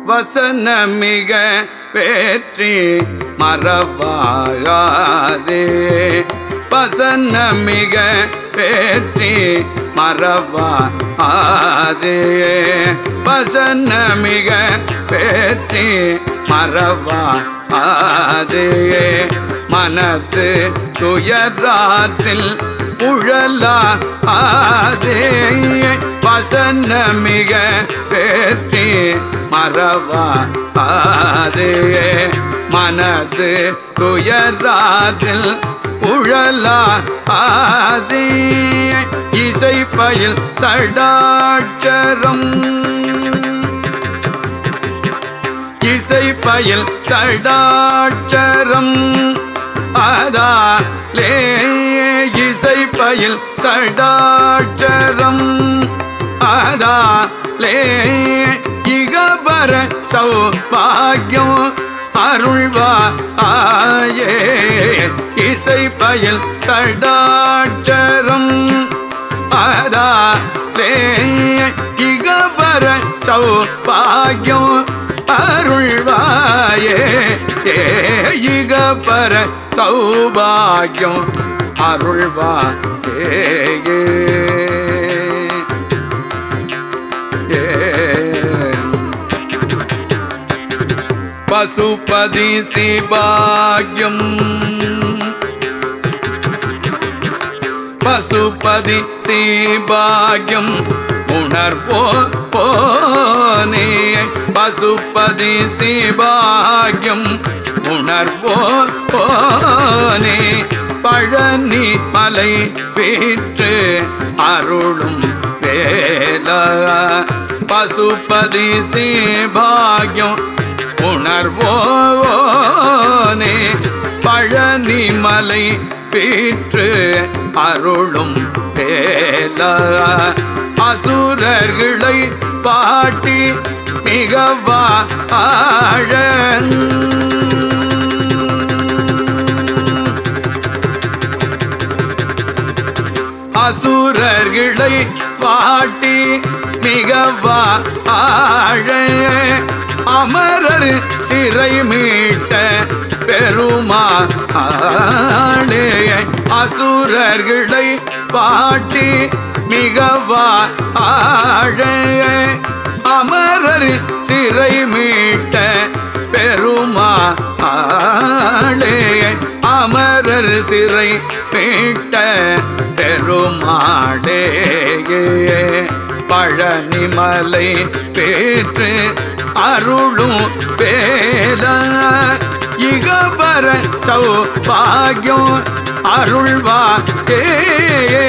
வசனமிக பேற்றி மறவாகாதே வசனமிக பேற்றி மறவாதே வசனமிக பேற்றி மறவாதே மனத்து துயராற்றில் உழலா ஆதே வசனமிக பேற்றி மறவா ஆதே மனது துயராற்றில் உழலா ஆதே இசை பயில் சடாட்சரம் இசை பயில் சடாட்சரம் அதாலே இசை பயில் சடாட்சரம் அதாலே இகபர சௌபாகியம் அருள்வா ஆயே இசை பயில் சடாட்சரம் அதாலே இகபர சௌபாகியம் அருள்வாயே ஏ இகபர சௌபாகியம் அருள்வா ஏ ஏ. பசுபதி சிபாகியம் பசுபதி சிபாகியம் உணர்வோ போனே பசுபதி சிபாகியம் உணர்வோ போனே பழனி மலை வீற்று அருளும் வேலா பசுபதி சிபாகியம் உணர்வோனே பழனி மலை வீற்று அருளும் வேல அசுரர்களை பாட்டி மிகவா ஆழ அசுரர்களை பாட்டி மிகவா ஆழ அமரர் சிறை மீட்ட பெருமா ஆளே அசுரர்களை பாட்டி மிகவா ஆழ அமரர் சிறை மீட்ட பெருமா ஆளே அமரர் சிறை மீட்ட பெருமாளே பழனிமலை பேற்று அருளும் வேல இகபர சௌபாகியம் அருள்வா ஏ